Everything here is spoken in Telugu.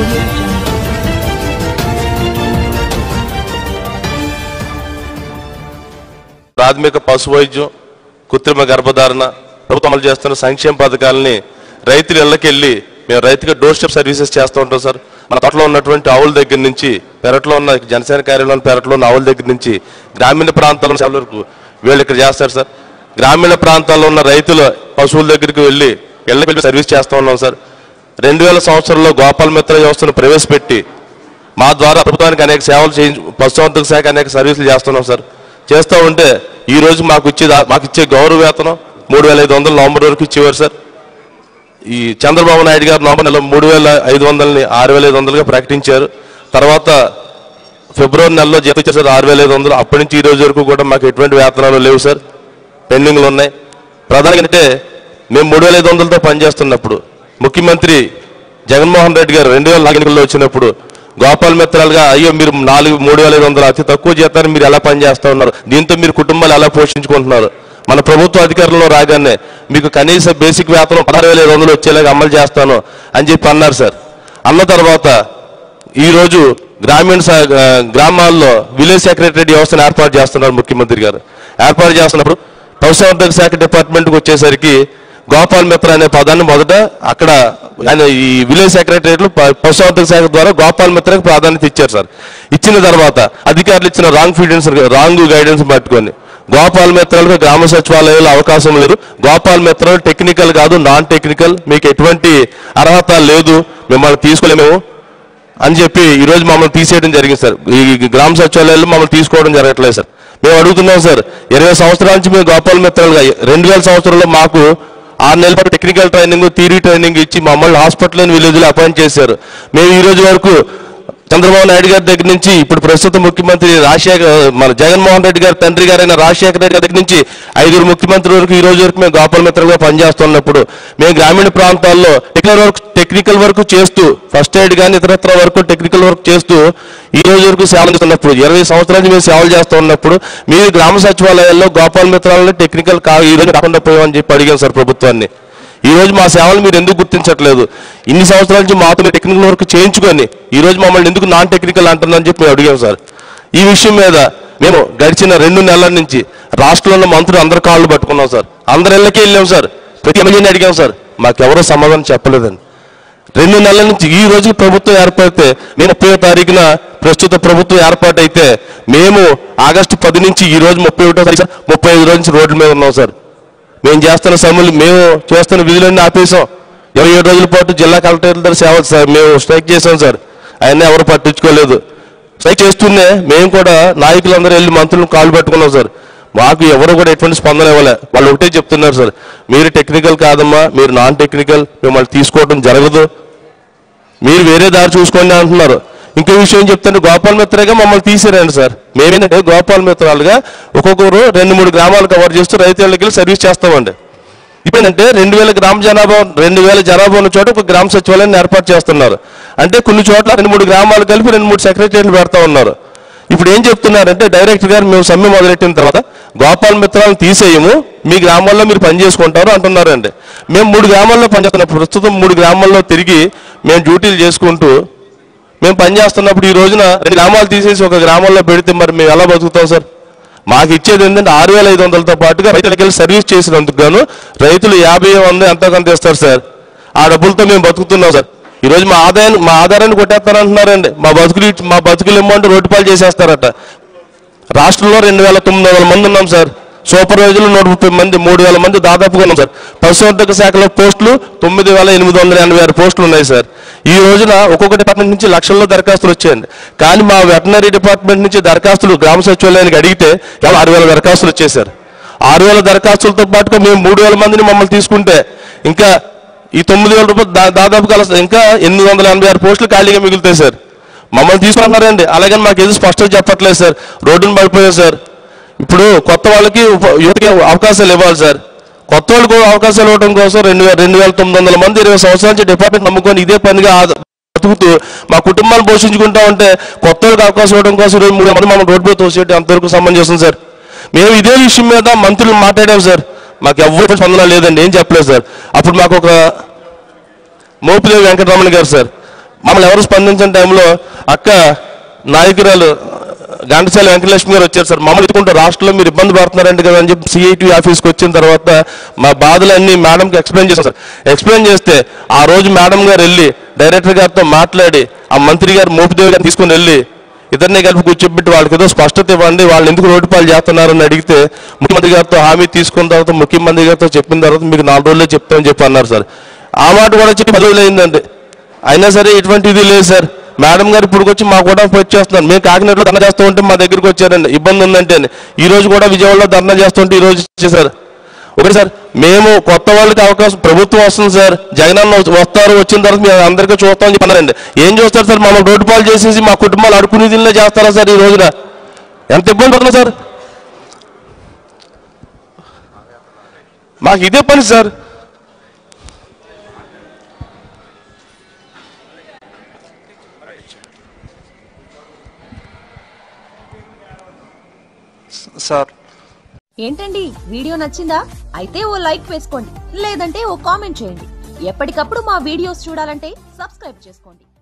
audio jungle. ప్రాథమిక పశు వైద్యం కృత్రిమ గర్భధారణ ప్రభుత్వం అమలు చేస్తున్న సంక్షేమ పథకాలని రైతుల ఇళ్ళకెళ్ళి మేము రైతుగా డోర్ స్టెప్ సర్వీసెస్ చేస్తూ ఉంటాం సార్ మన తోటలో ఉన్నటువంటి ఆవుల దగ్గర నుంచి పెరట్లో ఉన్న జనసేన కార్యాలయం పెరట్లో ఉన్న ఆవుల దగ్గర నుంచి గ్రామీణ ప్రాంతాల సేవల వరకు వీళ్ళు ఇక్కడ చేస్తారు సార్ గ్రామీణ ప్రాంతాల్లో ఉన్న రైతుల పశువుల దగ్గరికి వెళ్ళి ఇళ్ళకి వెళ్ళి సర్వీస్ చేస్తూ ఉన్నాం సార్ రెండు వేల సంవత్సరంలో గోపాల మిత్ర వ్యవస్థను ప్రవేశపెట్టి మా ద్వారా ప్రభుత్వానికి అనేక సేవలు చేయించు పశుసంవర్ధక శాఖ అనేక సర్వీసులు చేస్తున్నాం సార్ చేస్తూ ఉంటే ఈ రోజు మాకు ఇచ్చే మాకు ఇచ్చే గౌరవ వేతనం మూడు వేల ఐదు వందలు నవంబర్ వరకు ఇచ్చేవారు సార్ ఈ చంద్రబాబు నాయుడు గారు నవంబర్ నెల మూడు వేల ఐదు వందలని ఆరు వేల ఐదు వందలుగా ప్రకటించారు తర్వాత ఫిబ్రవరి నెలలో జీతం ఇచ్చారు సార్ ఆరు వేల ఐదు వందలు అప్పటి నుంచి ఈ రోజు వరకు కూడా మాకు ఎటువంటి వేతనాలు లేవు సార్ పెండింగ్లు ఉన్నాయి ప్రధానంగా అంటే మేము మూడు వేల ఐదు వందలతో పనిచేస్తున్నప్పుడు ముఖ్యమంత్రి జగన్మోహన్ రెడ్డి గారు రెండు వేల నాలుగులో వచ్చినప్పుడు గోపాల్ మిత్రాలుగా అయ్యో మీరు నాలుగు మూడు వేల ఐదు వందలు అతి తక్కువ జీతాన్ని మీరు ఎలా పనిచేస్తా ఉన్నారు దీంతో మీరు కుటుంబాలు ఎలా పోషించుకుంటున్నారు మన ప్రభుత్వ అధికారంలో రాగానే మీకు కనీస బేసిక్ వేతనం పదహారు వేల ఐదు వందలు వచ్చేలాగా అమలు చేస్తాను అని చెప్పి అన్నారు సార్ అన్న తర్వాత ఈ రోజు గ్రామీణ సా- ఆ, గ్రామాల్లో విలేజ్ సెక్రటరీ వ్యవస్థను ఏర్పాటు చేస్తున్నారు ముఖ్యమంత్రి గారు ఏర్పాటు చేస్తున్నప్పుడు పశుసంవర్ధక శాఖ డిపార్ట్మెంట్కి వచ్చేసరికి గోపాల్ మిత్ర అనే పదాన్ని మొదట అక్కడ ఆయన ఈ విలేజ్ సెక్రటరీలు పశుసంవర్ధక శాఖ ద్వారా గోపాల్ మిత్రకు ప్రాధాన్యత ఇచ్చారు సార్ ఇచ్చిన తర్వాత అధికారులు ఇచ్చిన రాంగ్ ఫీడెన్స్ రాంగ్ గైడెన్స్ పట్టుకొని గోపాల్ మిత్రాలకు గ్రామ సచివాలయాలు అవకాశం లేదు గోపాల్ మిత్రాలు టెక్నికల్ కాదు నాన్ టెక్నికల్ మీకు ఎటువంటి అర్హత లేదు మిమ్మల్ని తీసుకోలేము అని చెప్పి ఈ రోజు మమ్మల్ని తీసేయడం జరిగింది సార్ ఈ గ్రామ సచివాలయాల్లో మమ్మల్ని తీసుకోవడం జరగట్లేదు సార్ మేము అడుగుతున్నాం సార్ ఇరవై సంవత్సరాల నుంచి మేము గోపాల మిత్రాలుగా రెండు వేల సంవత్సరంలో మాకు ఆరు నెలల పాటు టెక్నికల్ ట్రైనింగ్ థియరీ ట్రైనింగ్ ఇచ్చి మమ్మల్ని హాస్పిటల్ విలేజ్లో అపాయింట్ చేశారు మేము ఈ రోజు వరకు చంద్రబాబు నాయుడు గారి దగ్గర నుంచి ఇప్పుడు ప్రస్తుత ముఖ్యమంత్రి రాజశేఖర్ మన జగన్మోహన్ రెడ్డి గారి తండ్రి గారైన రాజశేఖర రెడ్డి గారి దగ్గర నుంచి ఐదుగురు ముఖ్యమంత్రి వరకు ఈ రోజు వరకు మేము గోపాల మిత్రంగా పనిచేస్తున్నప్పుడు మేము గ్రామీణ ప్రాంతాల్లో టెక్నికల్ వర్క్ టెక్నికల్ వర్క్ చేస్తూ ఫస్ట్ ఎయిడ్ కానీ ఇతరత్ర వరకు టెక్నికల్ వర్క్ చేస్తూ ఈ రోజు వరకు సేవలు చేస్తున్నప్పుడు ఇరవై సంవత్సరాల నుంచి మేము సేవలు చేస్తూ ఉన్నప్పుడు మీరు గ్రామ సచివాలయాల్లో గోపాల మిత్రాలను టెక్నికల్ కా ఈ రోజు కాకుండా పోయామని చెప్పి అడిగాం సార్ ప్రభుత్వాన్ని ఈ రోజు మా సేవలు మీరు ఎందుకు గుర్తించట్లేదు ఇన్ని సంవత్సరాల నుంచి మాతో టెక్నికల్ వర్క్ చేయించుకొని ఈ రోజు మమ్మల్ని ఎందుకు నాన్ టెక్నికల్ అంటుందని చెప్పి మేము అడిగాం సార్ ఈ విషయం మీద మేము గడిచిన రెండు నెలల నుంచి రాష్ట్రంలో మంత్రులు అందరి కాళ్ళు పట్టుకున్నాం సార్ అందరి ఇళ్ళకి వెళ్ళాం సార్ ప్రతి ఎమ్మెల్యేని అడిగాం సార్ మాకెవరో సమాధానం చెప్పలేదండి రెండు నెలల నుంచి ఈ రోజు ప్రభుత్వం ఏర్పడితే మేము ముప్పై తారీఖున ప్రస్తుత ప్రభుత్వం ఏర్పాటైతే మేము ఆగస్టు పది నుంచి ఈ రోజు ముప్పై ఒకటో తారీఖు సార్, ముప్పై ఐదు రోజు నుంచి రోడ్ల మీద ఉన్నాం సార్ మేము చేస్తున్న సమ్మెలు మేము చేస్తున్న విధులన్నీ ఆపేసాం ఇరవై ఏడు రోజుల పాటు జిల్లా కలెక్టర్ల దగ్గర సేవ సార్ మేము స్ట్రైక్ చేసాం సార్ ఆయన ఎవరు పట్టించుకోలేదు స్ట్రైక్ చేస్తూనే మేము కూడా నాయకులందరూ వెళ్ళి మంత్రులను కాళ్ళు పట్టుకున్నాం సార్ మాకు ఎవరు కూడా ఎటువంటి స్పందన ఇవ్వలే వాళ్ళు ఒకటే చెప్తున్నారు సార్ మీరు టెక్నికల్ కాదమ్మా మీరు నాన్ టెక్నికల్ మిమ్మల్ని తీసుకోవడం జరగదు మీరు వేరే దారి చూసుకోండి అంటున్నారు ఇంకో విషయం చెప్తాను గోపాల్ మిత్రగా మమ్మల్ని తీసిరండి సార్ మేమేంటంటే గోపాల్ మిత్రాలుగా ఒక్కొక్కరు రెండు మూడు గ్రామాలు కవర్ చేస్తూ రైతులకి వెళ్ళి సర్వీస్ చేస్తామండి ఇప్పుడంటే రెండు వేల గ్రామ జనాభా రెండు వేల జనాభా ఉన్న చోట ఒక గ్రామ సచివాలయాన్ని ఏర్పాటు చేస్తున్నారు అంటే కొన్ని చోట్ల రెండు మూడు గ్రామాలు కలిపి రెండు మూడు సెక్రటరీలు పెడతా ఉన్నారు ఇప్పుడు ఏం చెప్తున్నారంటే డైరెక్టర్ గారు మేము సమ్మె మొదలెట్టిన తర్వాత గోపాల్ మిత్రాలను తీసేయము మీ గ్రామాల్లో మీరు పని చేసుకుంటారు అంటున్నారండి మేము మూడు గ్రామాల్లో పనిచేస్తున్నాం ప్రస్తుతం మూడు గ్రామాల్లో తిరిగి మేము డ్యూటీలు చేసుకుంటూ మేము పని చేస్తున్నప్పుడు ఈ రోజున రెండు గ్రామాలు తీసేసి ఒక గ్రామంలో పెడితే మరి మేము ఎలా బతుకుతాం సార్ మాకు ఇచ్చేది ఏంటంటే ఆరు వేల ఐదు వందలతో పాటుగా రైతులకి వెళ్ళి సర్వీస్ చేసినందుకు గాను రైతులు యాభై వంద ఎంతో కొంత ఇస్తారు సార్ ఆ డబ్బులతో మేము బతుకుతున్నాం సార్ ఈ రోజు మా ఆదాయాన్ని మా ఆధారాన్ని కొట్టేస్తారంటున్నారండి మా బతుకులు ఇచ్చి- మా బతుకులు ఇమ్మంటే రోడ్డు పాలు చేసేస్తారట రాష్ట్రంలో రెండు వేల తొమ్మిది వందల మంది ఉన్నాం సార్ సూపర్వైజర్లు నూట ముప్పై మంది మూడు వేల మంది దాదాపుగా ఉన్నాం సార్ పశుసంవర్ధక శాఖలో పోస్టులు తొమ్మిది వేల ఎనిమిది వందల ఎనభై ఆరు పోస్టులు ఉన్నాయి సార్ ఈ రోజున ఒక్కొక్క డిపార్ట్మెంట్ నుంచి లక్షల్లో దరఖాస్తులు వచ్చాయండి కానీ మా వెటనరీ డిపార్ట్మెంట్ నుంచి దరఖాస్తులు గ్రామ సచివాలయానికి అడిగితే కేవలం ఆరు వేల దరఖాస్తులు వచ్చేసారు ఆరు వేల దరఖాస్తులతో పాటుగా మేము మూడు వేల మందిని మమ్మల్ని తీసుకుంటే ఇంకా ఈ తొమ్మిది వేల రూపాయలు దా- దాదాపుగా అలా ఇంకా ఎనిమిది వందల ఎనభై ఆరు పోస్టులు ఖాళీగా మిగులుతాయి సార్ మమ్మల్ని తీసుకుంటున్నారండి అలాగని మాకు ఏదో స్పష్టంగా చెప్పట్లేదు సార్ రోడ్డును పడిపోయారు సార్ ఇప్పుడు కొత్త వాళ్ళకి ఉప- యువతకి అవకాశాలు ఇవ్వాలి సార్ కొత్త వాళ్ళకు అవకాశాలు ఇవ్వడం కోసం రెండు వేల రెండు వేల తొమ్మిది వందల మంది ఇరవై సంవత్సరాల నుంచి డిపార్ట్మెంట్ నమ్ముకొని ఇదే పనిగా ఆద- బతుకుతూ మా కుటుంబాన్ని పోషించుకుంటా ఉంటే కొత్త వాళ్ళకి అవకాశం ఇవ్వడం కోసం ఈరోజు మూడు మంది మమ్మల్ని రోడ్డు మీద తోసేయడం అంతవరకు సమంజసం సార్ మేము ఇదే విషయం మీద మంత్రులు మాట్లాడాం సార్ మాకు ఎవరు స్పందన లేదండి ఏం చెప్పలేదు సార్ అప్పుడు మాకు ఒక మోపిదేవి వెంకటరమణ గారు సార్ మమ్మల్ని ఎవరు స్పందించిన టైంలో అక్క నాయకురాలు ఘంటసాల వెంకటలక్ష్మి గారు వచ్చారు సార్ మమ్మల్ని ఎత్తుకుంటూ రాష్ట్రంలో మీరు ఇబ్బంది పడుతున్నారంట కదా అని చెప్పి సిఐటి ఆఫీస్కి వచ్చిన తర్వాత మా బాధలన్నీ మేడంకి ఎక్స్ప్లెయిన్ చేశాం సార్ ఎక్స్ప్లెయిన్ చేస్తే ఆ రోజు మేడం గారు వెళ్ళి డైరెక్టర్ గారితో మాట్లాడి ఆ మంత్రి గారు మోపిదేవి గారిని తీసుకుని వెళ్ళి ఇద్దరిని కలిపి కూర్చోబెట్టి వాళ్ళకి ఏదో స్పష్టత ఇవ్వండి వాళ్ళు ఎందుకు రోడ్డు పాలు చేస్తున్నారని అడిగితే ముఖ్యమంత్రి గారితో హామీ తీసుకున్న తర్వాత ముఖ్యమంత్రి గారితో చెప్పిన తర్వాత మీకు నాలుగు రోజులే చెప్తామని చెప్పి అన్నారు సార్ ఆ మాట కూడా చెప్పి పది రోజులు అయిందండి అయినా సరే ఎటువంటి ఇది లేదు సార్ మేడం గారు ఇప్పుడు వచ్చి మా కూడా వచ్చేస్తున్నారు మేము కాకినాడలో ధర్నా చేస్తూ ఉంటే మా దగ్గరికి వచ్చారండి ఇబ్బంది ఉందంటే అని. ఈ రోజు కూడా విజయవాడలో ధర్నా చేస్తుంటే ఈ రోజు వచ్చేసారు ఒకటి సార్ మేము కొత్త వాళ్ళకి అవకాశం ప్రభుత్వం వస్తుంది సార్ జగనన్న వస్తారు వచ్చిన తర్వాత మేము అందరికీ చూస్తామని చెప్పన్నారండి ఏం చూస్తారు సార్ మమ్మల్ని రోడ్డు పాలు చేసేసి మా కుటుంబాలు అడుకునే దీనిలో చేస్తారా సార్ ఈ రోజున ఎంత ఇబ్బంది పడుతుంది సార్ మాకు ఇదే పని సార్ సార్ ఏంటండి వీడియో నచ్చిందా అయితే ఓ లైక్ వేసుకోండి లేదంటే ఓ కామెంట్ చేయండి ఎప్పటికప్పుడు మా వీడియోస్ చూడాలంటే సబ్స్క్రైబ్ చేసుకోండి